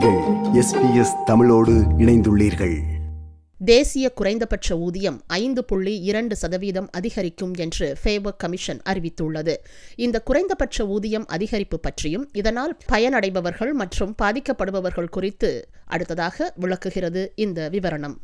நீங்கள் எஸ்பிஎஸ் தமிழோடு இணைந்துள்ளீர்கள் தேசிய குறைந்தபட்ச ஊதியம் ஐந்து புள்ளி இரண்டு சதவீதம் அதிகரிக்கும் என்று ஃபேவர் கமிஷன் அறிவித்துள்ளது இந்த குறைந்தபட்ச ஊதியம் அதிகரிப்பு பற்றியும் இதனால் பயனடைபவர்கள் மற்றும் பாதிக்கப்படுபவர்கள் குறித்து அடுத்ததாக விளக்குகிறது இந்த விவரணம்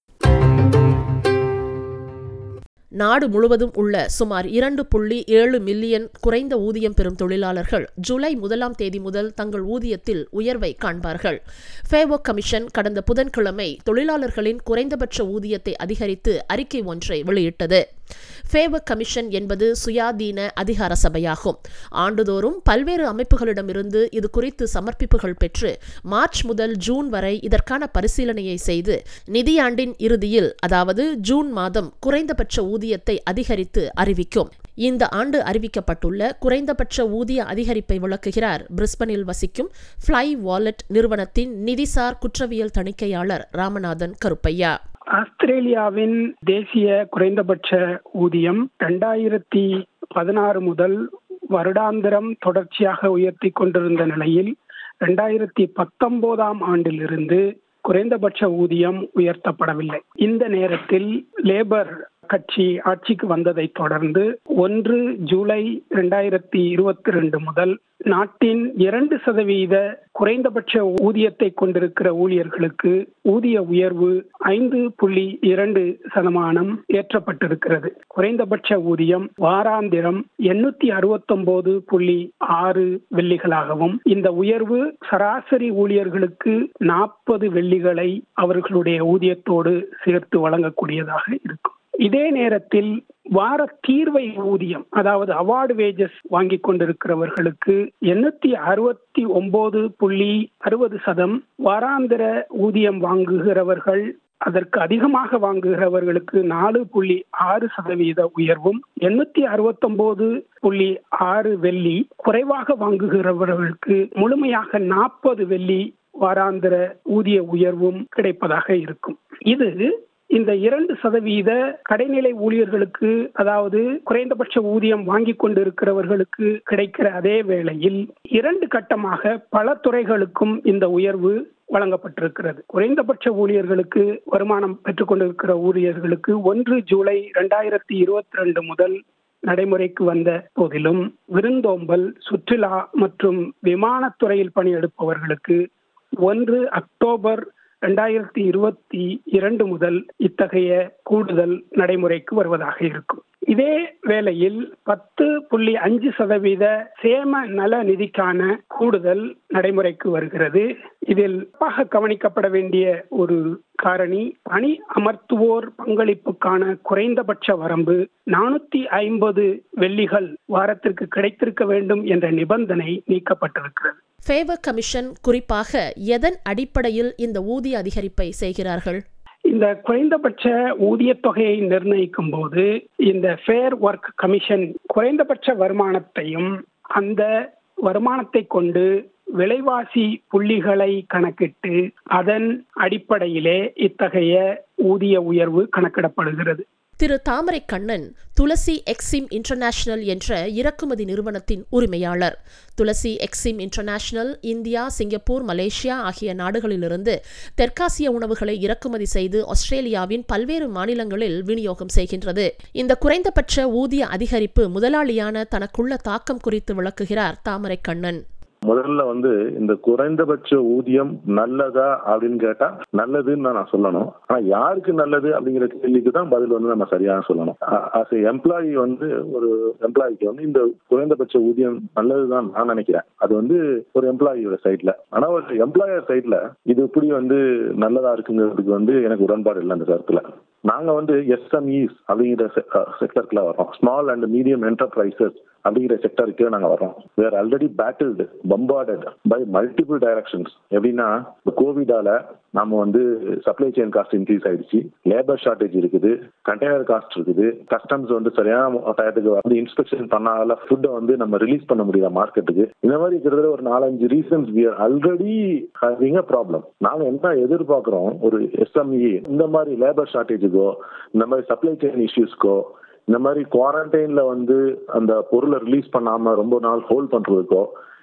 நாடு முழுவதும் உள்ள சுமார் இரண்டு புள்ளி ஏழு மில்லியன் குறைந்த ஊதியம் பெறும் தொழிலாளர்கள் ஜூலை முதலாம் தேதி முதல் தங்கள் ஊதியத்தில் உயர்வை காண்பார்கள் ஃபேவோ கமிஷன் கடந்த புதன்கிழமை தொழிலாளர்களின் குறைந்தபட்ச ஊதியத்தை அதிகரித்து அறிக்கை ஒன்றை வெளியிட்டது ஃபேவர் கமிஷன் என்பது சுயாதீன அதிகார சபையாகும் ஆண்டுதோறும் பல்வேறு அமைப்புகளிடமிருந்து இது குறித்து சமர்ப்பிப்புகள் பெற்று மார்ச் முதல் ஜூன் வரை இதற்கான பரிசீலனையை செய்து நிதியாண்டின் இறுதியில் அதாவது ஜூன் மாதம் குறைந்தபட்ச ஊதியத்தை அதிகரித்து அறிவிக்கும் இந்த ஆண்டு அறிவிக்கப்பட்டுள்ள குறைந்தபட்ச ஊதிய அதிகரிப்பை விளக்குகிறார் பிரிஸ்பனில் வசிக்கும் ஃப்ளை வாலெட் நிறுவனத்தின் நிதிசார் குற்றவியல் தணிக்கையாளர் ராமநாதன் கருப்பையா ஆஸ்திரேலியாவின் தேசிய குறைந்தபட்ச ஊதியம் இரண்டாயிரத்தி பதினாறு முதல் வருடாந்திரம் தொடர்ச்சியாக உயர்த்தி கொண்டிருந்த நிலையில் இரண்டாயிரத்தி பத்தொன்பதாம் ஆண்டிலிருந்து குறைந்தபட்ச ஊதியம் உயர்த்தப்படவில்லை இந்த நேரத்தில் லேபர் கட்சி ஆட்சிக்கு வந்ததை தொடர்ந்து ஒன்று ஜூலை இரண்டாயிரத்தி இருபத்தி ரெண்டு முதல் நாட்டின் இரண்டு சதவீத குறைந்தபட்ச ஊதியத்தை கொண்டிருக்கிற ஊழியர்களுக்கு ஊதிய உயர்வு ஐந்து புள்ளி இரண்டு சதமானம் ஏற்றப்பட்டிருக்கிறது குறைந்தபட்ச ஊதியம் வாராந்திரம் எண்ணூத்தி அறுபத்தொன்பது புள்ளி ஆறு வெள்ளிகளாகவும் இந்த உயர்வு சராசரி ஊழியர்களுக்கு நாற்பது வெள்ளிகளை அவர்களுடைய ஊதியத்தோடு சேர்த்து வழங்கக்கூடியதாக இருக்கும் இதே நேரத்தில் வார தீர்வை ஊதியம் அதாவது அவார்டு வேஜஸ் வாங்கி கொண்டிருக்கிறவர்களுக்கு எண்ணூத்தி அறுபத்தி ஒன்பது புள்ளி அறுபது சதம் வாராந்திர ஊதியம் வாங்குகிறவர்கள் அதற்கு அதிகமாக வாங்குகிறவர்களுக்கு நாலு புள்ளி ஆறு சதவீத உயர்வும் எண்ணூத்தி அறுபத்தி ஒன்பது புள்ளி ஆறு வெள்ளி குறைவாக வாங்குகிறவர்களுக்கு முழுமையாக நாற்பது வெள்ளி வாராந்திர ஊதிய உயர்வும் கிடைப்பதாக இருக்கும் இது இந்த இரண்டு சதவீத கடைநிலை ஊழியர்களுக்கு அதாவது குறைந்தபட்ச ஊதியம் வாங்கி கொண்டிருக்கிறவர்களுக்கு கிடைக்கிற அதே வேளையில் இரண்டு கட்டமாக பல துறைகளுக்கும் இந்த உயர்வு வழங்கப்பட்டிருக்கிறது குறைந்தபட்ச ஊழியர்களுக்கு வருமானம் பெற்றுக் கொண்டிருக்கிற ஊழியர்களுக்கு ஒன்று ஜூலை இரண்டாயிரத்தி இருபத்தி ரெண்டு முதல் நடைமுறைக்கு வந்த போதிலும் விருந்தோம்பல் சுற்றுலா மற்றும் விமானத்துறையில் பணியெடுப்பவர்களுக்கு ஒன்று அக்டோபர் இரண்டாயிரத்தி இருபத்தி இரண்டு முதல் இத்தகைய கூடுதல் நடைமுறைக்கு வருவதாக இருக்கும் இதே வேளையில் பத்து புள்ளி அஞ்சு சதவீத சேம நல நிதிக்கான கூடுதல் நடைமுறைக்கு வருகிறது இதில் கவனிக்கப்பட வேண்டிய ஒரு காரணி பணி அமர்த்துவோர் பங்களிப்புக்கான குறைந்தபட்ச வரம்பு நானூத்தி ஐம்பது வெள்ளிகள் வாரத்திற்கு கிடைத்திருக்க வேண்டும் என்ற நிபந்தனை நீக்கப்பட்டிருக்கிறது ஃபேவர் கமிஷன் குறிப்பாக எதன் அடிப்படையில் இந்த ஊதிய அதிகரிப்பை செய்கிறார்கள் இந்த குறைந்தபட்ச ஊதிய தொகையை நிர்ணயிக்கும் போது இந்த ஃபேர் ஒர்க் கமிஷன் குறைந்தபட்ச வருமானத்தையும் அந்த வருமானத்தை கொண்டு விலைவாசி புள்ளிகளை கணக்கிட்டு அதன் அடிப்படையிலே இத்தகைய ஊதிய உயர்வு கணக்கிடப்படுகிறது திரு தாமரை கண்ணன் துளசி எக்ஸிம் இன்டர்நேஷனல் என்ற இறக்குமதி நிறுவனத்தின் உரிமையாளர் Thulasi Exim International India Singapore Malaysia ஆகிய நாடுகளிலிருந்து தெற்காசிய உணவுகளை இறக்குமதி செய்து ஆஸ்திரேலியாவின் பல்வேறு மாநிலங்களில் விநியோகம் செய்கின்றது இந்த குறைந்தபட்ச ஊதிய அதிகரிப்பு முதலாளியான தனக்குள்ள தாக்கம் குறித்து விளக்குகிறார் தாமரை கண்ணன் முதல்ல வந்து இந்த குறைந்தபட்ச ஊதியம் நல்லதா அப்படின்னு கேட்டா நல்லதுன்னு நான் சொல்லணும் ஆனா யாருக்கு நல்லது அப்படிங்கிற கேள்விக்கு தான் பதில் வந்து நம்ம சரியான சொல்லணும் ஆஸ் எம்ப்ளாயி வந்து ஒரு எம்ப்ளாயிக்கு வந்து இந்த குறைந்தபட்ச ஊதியம் நல்லதுதான் நான் நினைக்கிறேன் அது வந்து ஒரு எம்ப்ளாயியோட சைட்ல ஆனா ஒரு எம்ப்ளாயர் சைட்ல இது இப்படி வந்து நல்லதா இருக்குங்கிறதுக்கு வந்து எனக்கு உடன்பாடு இல்லை அந்த கருத்துல நாங்க வந்து எஸ்எம்இஸ் அப்படிங்கிற செக்டருக்குள்ள வரோம் ஸ்மால் அண்ட் மீடியம் என்டர்பிரைசஸ் அப்படிங்கிற செக்டருக்கு நாங்க வரோம் where already battled bombarded by multiple directions எப்படின்னா கோவிடால நாம வந்து சப்ளை செயின் காஸ்ட் இன்க்ரீஸ் ஆயிடுச்சு லேபர் ஷார்டேஜ் இருக்குது கண்டெய்னர் காஸ்ட் இருக்குது கஸ்டம்ஸ் வந்து சரியான டயத்துக்கு வந்து இன்ஸ்பெக்ஷன் பண்ணால ஃபுட்டை வந்து நம்ம ரிலீஸ் பண்ண முடியல மார்க்கெட்டுக்கு இந்த மாதிரி கிட்டத்தட்ட ஒரு நாலஞ்சு reasons we are already having a problem நாங்க என்ன எதிர்பார்க்கிறோம் ஒரு எஸ்எம்இ இந்த மாதிரி லேபர் ஷார்டேஜுக்கோ இந்த மாதிரி சப்ளை செயின் இஷ்யூஸ்க்கோ இந்த மாதிரி குவாரண்டைன்ல வந்து அந்த பொருளை ரிலீஸ் பண்ணாம ரொம்ப நாள் ஹோல்ட் பண்றதுக்கோ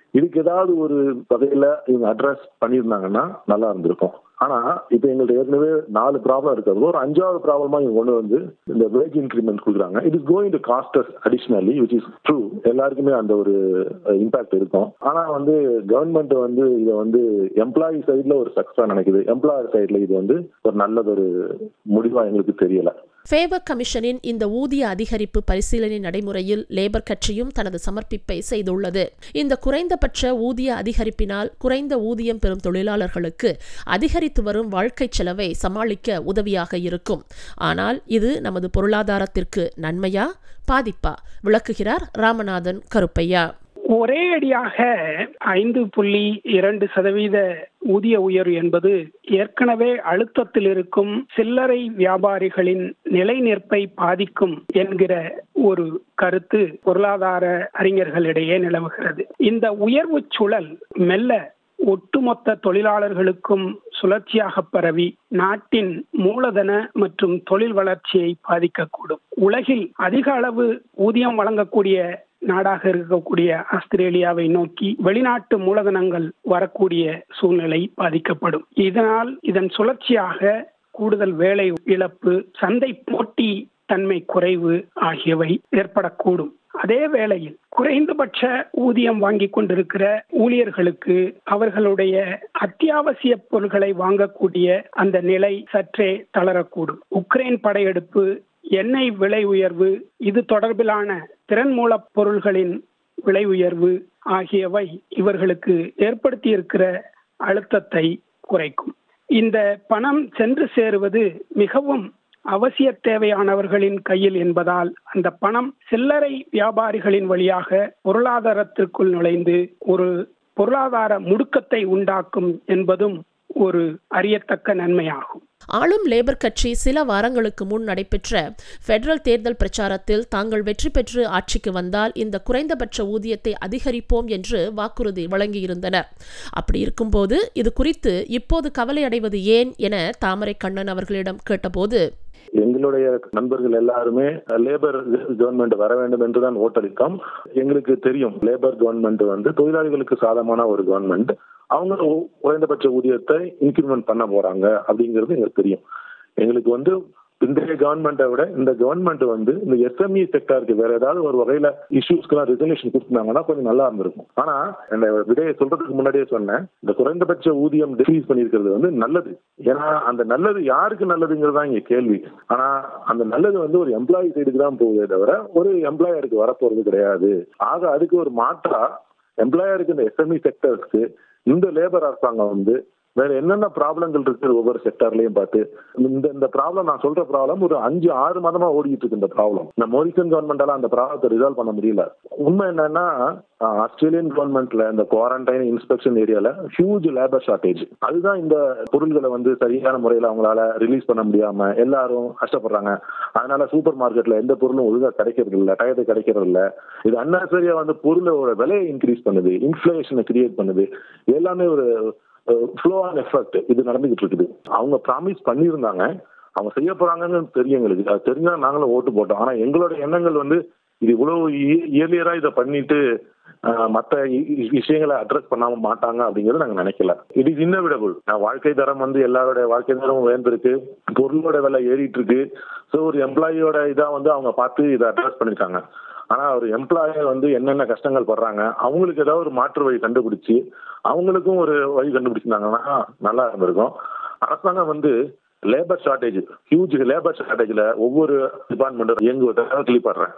இதுக்கு ஏதாவது ஒரு வகையில இவங்க அட்ரஸ் பண்ணியிருந்தாங்கன்னா நல்லா இருந்திருக்கும் ஆனா இப்ப எங்கள்ட்ட ஏற்கனவே நாலு ப்ராப்ளம் இருக்கிறது ஒரு அஞ்சாவது ப்ராப்ளமா இவங்க கொண்டு வந்து இந்த வேஜ் இன்க்ரிமெண்ட் கொடுக்குறாங்க it is going to cost us additionally which is true எல்லாருக்குமே அந்த ஒரு இம்பாக்ட் இருக்கும் ஆனா வந்து கவர்மெண்ட் வந்து இதை வந்து எம்ப்ளாயி சைட்ல ஒரு சக்ஸா நினைக்குது எம்ப்ளாயர் சைட்ல இது வந்து ஒரு நல்லதொரு முடிவா எங்களுக்கு தெரியல ஃபேவர் கமிஷனின் இந்த ஊதிய அதிகரிப்பு பரிசீலனை நடைமுறையில் லேபர் கட்சியும் தனது சமர்ப்பிப்பை செய்துள்ளது இந்த குறைந்தபட்ச ஊதிய அதிகரிப்பினால் குறைந்த ஊதியம் பெறும் தொழிலாளர்களுக்கு அதிகரித்து வரும் வாழ்க்கை செலவை சமாளிக்க உதவியாக இருக்கும் ஆனால் இது நமது பொருளாதாரத்திற்கு நன்மையா பாதிப்பா விளக்குகிறார் ராமநாதன் கருப்பையா ஒரே அடியாக ஐந்து புள்ளி இரண்டு சதவீத ஊதிய உயர்வு என்பது ஏற்கனவே அழுத்தத்தில் இருக்கும் சில்லறை வியாபாரிகளின் நிலைநிற்பை பாதிக்கும் என்கிற ஒரு கருத்து பொருளாதார அறிஞர்களிடையே நிலவுகிறது இந்த உயர்வு சூழல் மெல்ல ஒட்டுமொத்த தொழிலாளர்களுக்கும் சுழற்சியாக பரவி நாட்டின் மூலதன மற்றும் தொழில் வளர்ச்சியை பாதிக்கக்கூடும் உலகில் அதிக அளவு ஊதியம் வழங்கக்கூடிய நாடாக இருக்கக்கூடிய ஆஸ்திரேலியாவை நோக்கி வெளிநாட்டு மூலதனங்கள் வரக்கூடிய சூழ்நிலை பாதிக்கப்படும் இதனால் இதன் சுழற்சியாக கூடுதல் வேலை இழப்பு சந்தை போட்டி தன்மை குறைவு ஆகியவை ஏற்படக்கூடும் அதே வேளையில் குறைந்தபட்ச ஊதியம் வாங்கி கொண்டிருக்கிற ஊழியர்களுக்கு அவர்களுடைய அத்தியாவசிய பொருட்களை வாங்கக்கூடிய அந்த நிலை சற்றே தளரக்கூடும் உக்ரைன் படையெடுப்பு எண்ணெய் விலை உயர்வு இது தொடர்பிலான திறன் மூலப் பொருள்களின் விலை உயர்வு ஆகியவை இவர்களுக்கு ஏற்படுத்தியிருக்கிற அழுத்தத்தை குறைக்கும் இந்த பணம் சென்று சேருவது மிகவும் அவசிய தேவையானவர்களின் கையில் என்பதால் அந்த பணம் சில்லறை வியாபாரிகளின் வழியாக பொருளாதாரத்திற்குள் நுழைந்து ஒரு பொருளாதார முடுக்கத்தை உண்டாக்கும் என்பதும் ஒரு அறியத்தக்க நன்மையாகும் ஆளும் லேபர் கட்சி சில வாரங்களுக்கு முன் நடைபெற்ற பெடரல் தேர்தல் பிரச்சாரத்தில் தாங்கள் வெற்றி பெற்று ஆட்சிக்கு வந்தால் இந்த குறைந்தபட்ச ஊதியத்தை அதிகரிப்போம் என்று வாக்குறுதி வழங்கியிருந்தனர் அப்படி இருக்கும்போது இது குறித்து இப்போது கவலை அடைவது ஏன் என தாமரை கண்ணன் அவர்களிடம் கேட்டபோது எங்களுடைய நண்பர்கள் எல்லாருமே லேபர் கவர்மெண்ட் வர வேண்டும் என்றுதான் ஓட்டளித்தோம் எங்களுக்கு தெரியும் லேபர் கவர்மெண்ட் வந்து தொழிலாளிகளுக்கு சாதகமான ஒரு கவர்மெண்ட் அவங்க குறைந்தபட்ச ஊதியத்தை இன்க்ரிமெண்ட் பண்ண போறாங்க அப்படிங்கிறது எங்களுக்கு தெரியும் எங்களுக்கு வந்து இன்றைய கவர்மெண்ட்டை விட இந்த கவர்மெண்ட் வந்து இந்த எஸ்எம்இ செக்டருக்கு வேற ஏதாவது ஒரு வகையில இஷ்யூஸ்க்குலாம் ரெசல்யூஷன் கொடுத்துருந்தாங்கன்னா கொஞ்சம் நல்லா இருந்திருக்கும் ஆனா இந்த விடையை சொல்றதுக்கு முன்னாடியே சொன்னேன் இந்த குறைந்தபட்ச ஊதியம் டிக்ரீஸ் பண்ணியிருக்கிறது வந்து நல்லது ஏன்னா அந்த நல்லது யாருக்கு நல்லதுங்கிறது தான் இங்க கேள்வி ஆனா அந்த நல்லது வந்து ஒரு எம்ப்ளாயி சைடுக்கு தான் போகுதே தவிர ஒரு எம்ப்ளாயருக்கு வரப்போறது கிடையாது ஆக அதுக்கு ஒரு மாற்றா எம்ப்ளாயருக்கு இந்த எஸ்எம்இ செக்டர்ஸ்க்கு இந்த லேபர் அரசாங்கம் வந்து வேற என்னென்ன ப்ராப்ளங்கள் இருக்கு ஒவ்வொரு செக்டர்லயும் பார்த்து இந்த இந்த ப்ராப்ளம் நான் சொல்ற ப்ராப்ளம் ஒரு அஞ்சு ஆறு மாதமா ஓடிட்டு இருக்கு இந்த ப்ராப்ளம் இந்த மோரிசன் கவர்மெண்டால அந்த ப்ராப்ளத்தை ரிசால்வ் பண்ண முடியல உண்மை என்னன்னா ஆஸ்திரேலியன் கவர்மெண்ட்ல இந்த குவாரண்டைன் இன்ஸ்பெக்ஷன் ஏரியால ஹியூஜ் லேபர் ஷார்டேஜ் அதுதான் இந்த பொருள்களை வந்து சரியான முறையில அவங்களால ரிலீஸ் பண்ண முடியாம எல்லாரும் கஷ்டப்படுறாங்க அதனால சூப்பர் மார்க்கெட்ல எந்த பொருளும் ஒழுங்கா கிடைக்கிறது இல்ல டயத்தை கிடைக்கிறது இல்ல இது அன்னசரியா வந்து பொருளோட விலையை இன்க்ரீஸ் பண்ணுது இன்ஃபிளேஷனை கிரியேட் பண்ணுது எல்லாமே ஒரு ஃப்ளோ ஆன் எஃபெக்ட் இது நடந்துகிட்டு இருக்குது அவங்க ப்ராமிஸ் பண்ணியிருந்தாங்க அவங்க செய்ய போறாங்கன்னு தெரியும் எங்களுக்கு அது தெரிஞ்சா நாங்களும் ஓட்டு போட்டோம் ஆனா எங்களோட எண்ணங்கள் வந்து இது இவ்வளவு இயர்லியரா இதை பண்ணிட்டு மற்ற விஷயங்களை அட்ரஸ் பண்ணாம மாட்டாங்க அப்படிங்கறது நாங்க நினைக்கல இட் இஸ் இன்னவிடபிள் வாழ்க்கை தரம் வந்து எல்லாரோட வாழ்க்கை தரமும் உயர்ந்திருக்கு பொருளோட விலை ஏறிட்டு இருக்கு ஸோ ஒரு எம்ப்ளாயியோட இதா வந்து அவங்க பார்த்து இதை அட்ரஸ் பண்ணிருக்காங்க ஆனா ஒரு எம்ப்ளாயர் வந்து என்னென்ன கஷ்டங்கள் படுறாங்க அவங்களுக்கு ஏதாவது ஒரு மாற்று வழி கண்டுபிடிச்சு அவங்களுக்கும் ஒரு வழி கண்டுபிடிச்சிருந்தாங்கன்னா நல்லா இருந்திருக்கும் அரசாங்கம் வந்து லேபர் ஷார்டேஜ் ஹியூஜ் லேபர் ஷார்டேஜ்ல ஒவ்வொரு டிபார்ட்மெண்ட்டும் இயங்குவதாக கிளிப்படுறேன்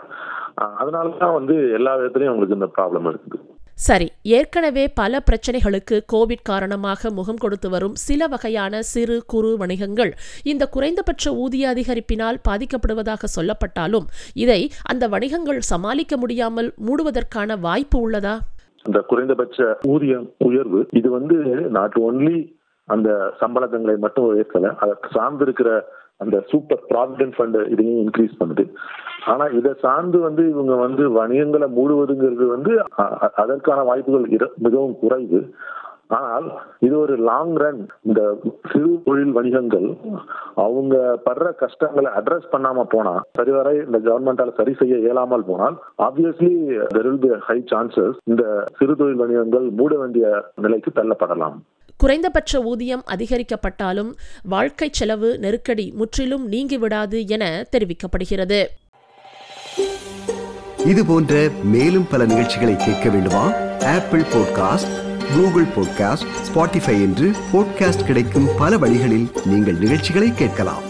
அதனால தான் வந்து எல்லா விதத்துலயும் உங்களுக்கு இந்த ப்ராப்ளம் இருக்குது சரி ஏற்கனவே பல பிரச்சனைகளுக்கு கோவிட் காரணமாக முகம் கொடுத்து வரும் சில வகையான சிறு குறு வணிகங்கள் இந்த குறைந்தபட்ச ஊதிய அதிகரிப்பினால் பாதிக்கப்படுவதாக சொல்லப்பட்டாலும் இதை அந்த வணிகங்கள் சமாளிக்க முடியாமல் மூடுவதற்கான வாய்ப்பு உள்ளதா அந்த குறைந்தபட்ச ஊதியம் உயர்வு இது வந்து நாட் ஒன்லி அந்த சம்பளங்களை மட்டும் உயர்த்தல அதை சார்ந்திருக்கிற அந்த சூப்பர் ப்ராவிடென்ட் ஃபண்ட் இதையும் இன்க்ரீஸ் பண்ணுது ஆனா இதை சார்ந்து வந்து இவங்க வந்து வணிகங்களை மூடுவதுங்கிறது வந்து அதற்கான வாய்ப்புகள் மிகவும் குறைவு ஆனால் இது ஒரு லாங் ரன் இந்த சிறு தொழில் வணிகங்கள் அவங்க படுற கஷ்டங்களை அட்ரஸ் பண்ணாம போனா சரிவரை இந்த கவர்மெண்டால சரி செய்ய இயலாமல் போனால் obviously there will be high chances இந்த சிறு தொழில் வணிகங்கள் மூட வேண்டிய நிலைக்கு தள்ளப்படலாம் குறைந்தபட்ச ஊதியம் அதிகரிக்கப்பட்டாலும் வாழ்க்கை செலவு நெருக்கடி முற்றிலும் நீங்கிவிடாது என தெரிவிக்கப்படுகிறது இது போன்ற மேலும் பல நிகழ்ச்சிகளை கேட்க வேண்டுமா Apple podcast Google podcast Spotify என்று பாட்காஸ்ட் கிடைக்கும் பல வழிகளில் நீங்கள் நிகழ்ச்சிகளை கேட்கலாம்